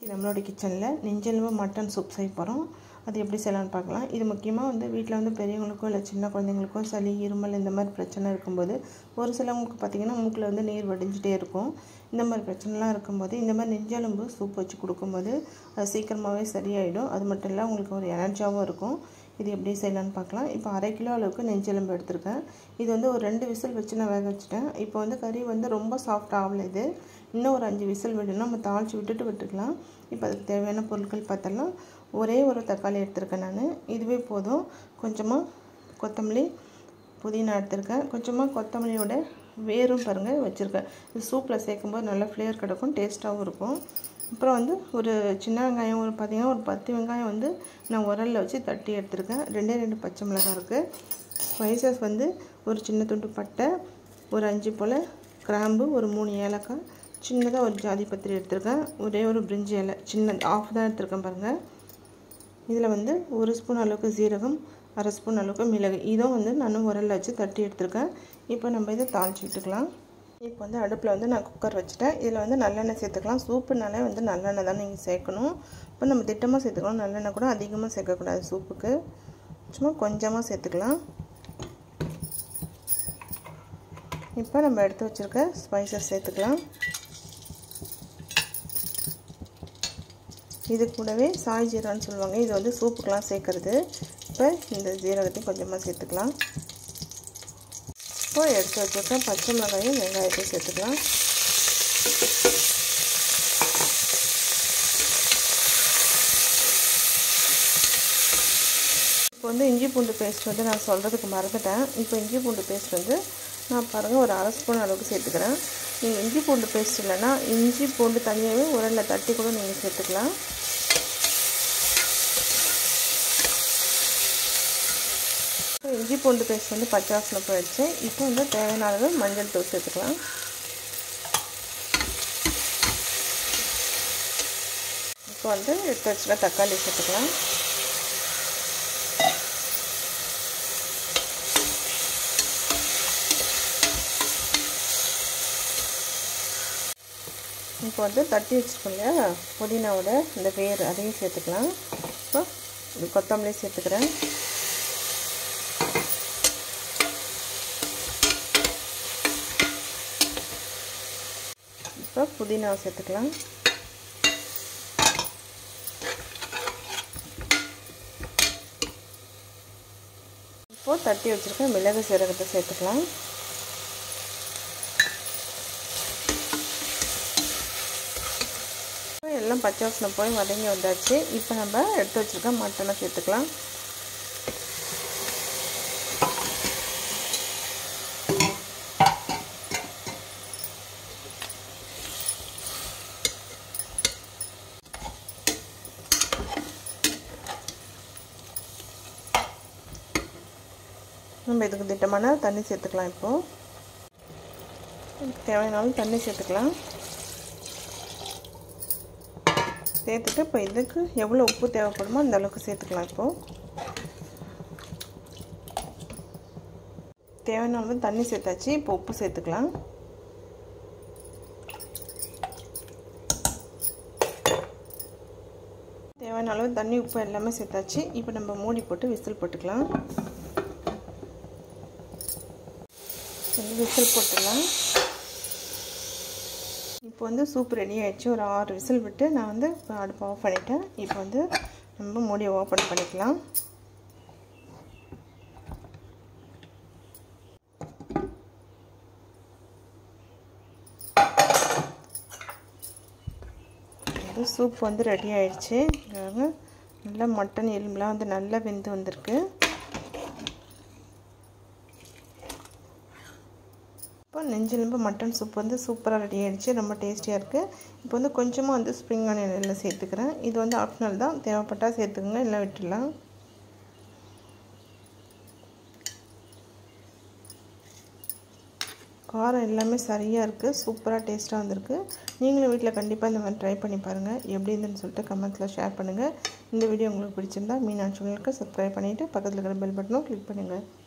நம்மளோட கிச்சனில் நெஞ்செலும்பு mutton soup செய்ய போகிறோம் அது எப்படி செய்யலாம்னு பார்க்கலாம் இது முக்கியமாக வந்து வீட்டில் வந்து பெரியவங்களுக்கோ இல்லை சின்ன குழந்தைங்களுக்கோ சளி இருமல் இந்த மாதிரி பிரச்சனை இருக்கும்போது ஒரு சிலவங்களுக்கு பார்த்திங்கன்னா மூக்கில் வந்து நீர் வடிஞ்சிட்டே இருக்கும் இந்த மாதிரி பிரச்சனைலாம் இருக்கும்போது இந்த மாதிரி நெஞ்செலும்பு சூப் வச்சு கொடுக்கும்போது அது சீக்கிரமாகவே சரியாயிடும் அது மட்டும் இல்லை உங்களுக்கு ஒரு எனர்ஜியாகவும் இருக்கும் இது எப்படி செய்யலான்னு பார்க்கலாம் இப்போ அரை கிலோ அளவுக்கு நெஞ்செலும்பு எடுத்திருக்கேன் இது வந்து ஒரு ரெண்டு விசில் வச்சு நான் வேக வச்சுட்டேன் இப்போ வந்து கறி வந்து ரொம்ப சாஃப்ட் ஆகல இது இன்னும் ஒரு அஞ்சு விசில் விடணும் நம்ம தாளித்து விட்டுட்டு விட்டுக்கலாம் இப்போ அதுக்கு தேவையான பொருட்கள் பார்த்தலாம் ஒரே ஒரு தக்காளி எடுத்திருக்கேன் நான் இதுவே போதும் கொஞ்சமாக கொத்தமல்லி புதினா எடுத்திருக்கேன் கொஞ்சமாக கொத்தமல்லியோட வேரும் பாருங்கள் வச்சுருக்கேன் இது சூப்பில் சேர்க்கும்போது நல்லா ஃப்ளேவர் கிடைக்கும் டேஸ்ட்டாகவும் இருக்கும் அப்புறம் வந்து ஒரு சின்ன வெங்காயம் ஒரு பார்த்திங்கன்னா ஒரு பத்து வெங்காயம் வந்து நான் உரலில் வச்சு தட்டி எடுத்திருக்கேன் ரெண்டே ரெண்டு பச்சை மிளகாய் இருக்குது ஸ்பைசஸ் வந்து ஒரு சின்ன துண்டு பட்டை ஒரு அஞ்சு போல் கிராம்பு ஒரு மூணு ஏலக்காய் சின்னதாக ஒரு ஜாதி பத்திரி எடுத்திருக்கேன் ஒரே ஒரு பிரிஞ்சி இலை சின்ன ஆஃப் தான் எடுத்திருக்கேன் பாருங்கள் இதில் வந்து ஒரு ஸ்பூன் அளவுக்கு சீரகம் அரை ஸ்பூன் அளவுக்கு மிளகு இதுவும் வந்து நான் உரலில் வச்சு தட்டி எடுத்திருக்கேன் இப்போ நம்ம இதை தாளிச்சு விட்டுக்கலாம் இப்போ வந்து அடுப்பில் வந்து நான் குக்கர் வச்சுட்டேன் இதில் வந்து நல்லெண்ணெய் சேர்த்துக்கலாம் சூப்புனாலே வந்து நல்லெண்ணெய் தான் நீங்கள் சேர்க்கணும் இப்போ நம்ம திட்டமாக சேர்த்துக்கலாம் நல்லெண்ணெய் கூட அதிகமாக சேர்க்கக்கூடாது சூப்புக்கு சும்மா கொஞ்சமாக சேர்த்துக்கலாம் இப்போ நம்ம எடுத்து வச்சுருக்க ஸ்பைசஸ் சேர்த்துக்கலாம் இது கூடவே சாய் ஜீரான்னு சொல்லுவாங்க இது வந்து சூப்புக்கெலாம் சேர்க்குறது இப்போ இந்த ஜீரகத்தையும் கொஞ்சமாக சேர்த்துக்கலாம் இப்போ எடுத்து வச்சுருக்க பச்சை மிளகாயும் வெங்காயத்தையும் சேர்த்துக்கலாம் இப்போ வந்து இஞ்சி பூண்டு பேஸ்ட் வந்து நான் சொல்கிறதுக்கு மறந்துட்டேன் இப்போ இஞ்சி பூண்டு பேஸ்ட் வந்து நான் பாருங்கள் ஒரு அரை ஸ்பூன் அளவுக்கு சேர்த்துக்கிறேன் நீங்கள் இஞ்சி பூண்டு பேஸ்ட் இல்லைன்னா இஞ்சி பூண்டு தனியாகவே உரலில் தட்டி கூட நீங்கள் சேர்த்துக்கலாம் இஞ்சி பூண்டு பேஸ்ட் வந்து பச்சை வாசனை போயிடுச்சு இப்போ வந்து தேவையான அளவு மஞ்சள் தூள் சேர்த்துக்கலாம் இப்போ வந்து எடுத்து வச்சுக்க தக்காளி சேர்த்துக்கலாம் இப்போ வந்து தட்டி வச்சுருக்கோம் இல்லையா புதினாவோட இந்த வேர் அதையும் சேர்த்துக்கலாம் இப்போ கொத்தமல்லி சேர்த்துக்கிறேன் இப்போ புதினா சேர்த்துக்கலாம் இப்போது தட்டி வச்சுருக்க மிளகு சீரகத்தை சேர்த்துக்கலாம் எல்லாம் பச்சை வாசனை போய் வதங்கி வந்தாச்சு இப்போ நம்ம எடுத்து வச்சுருக்க மட்டனை சேர்த்துக்கலாம் நம்ம இதுக்கு திட்டமான தண்ணி சேர்த்துக்கலாம் இப்போது தேவையானாலும் தண்ணி சேர்த்துக்கலாம் சேர்த்துட்டு இப்போ இதுக்கு எவ்வளோ உப்பு தேவைப்படுமோ அந்த அளவுக்கு சேர்த்துக்கலாம் இப்போது தேவையான அளவு தண்ணி சேர்த்தாச்சு இப்போ உப்பு சேர்த்துக்கலாம் தேவையான அளவு தண்ணி உப்பு எல்லாமே சேர்த்தாச்சு இப்போ நம்ம மூடி போட்டு விசில் போட்டுக்கலாம் விசில் போட்டுடலாம் இப்போ வந்து சூப் ரெடி ஆகிடுச்சு ஒரு ஆறு விசில் விட்டு நான் வந்து இப்போ அடுப்பு ஆஃப் பண்ணிட்டேன் இப்போ வந்து நம்ம மூடியை ஓப்பன் பண்ணிக்கலாம் இது சூப் வந்து ரெடி ஆகிடுச்சு நல்லா மட்டன் எலும்புலாம் வந்து நல்லா வெந்து வந்திருக்கு இப்போ நெஞ்செலும்பு மட்டன் சூப் வந்து சூப்பராக ரெடி ஆகிடுச்சு ரொம்ப டேஸ்டியாக இருக்குது இப்போ வந்து கொஞ்சமாக வந்து ஸ்ப்ரிங் ஆனியன் எல்லாம் சேர்த்துக்கிறேன் இது வந்து ஆப்ஷனல் தான் தேவைப்பட்டால் சேர்த்துக்கங்க இல்லை விட்டுடலாம் காரம் எல்லாமே சரியாக இருக்குது சூப்பராக டேஸ்ட்டாக வந்திருக்கு நீங்களும் வீட்டில் கண்டிப்பாக இந்த மாதிரி ட்ரை பண்ணி பாருங்கள் எப்படி இருந்துன்னு சொல்லிட்டு கமெண்ட்ஸில் ஷேர் பண்ணுங்கள் இந்த வீடியோ உங்களுக்கு பிடிச்சிருந்தா மீனாட்சி உங்களுக்கு சப்ஸ்கிரைப் பண்ணிவிட்டு பக்கத்தில் இருக்கிற பெல் பட்டனும் கிளிக் பண்ணுங்கள்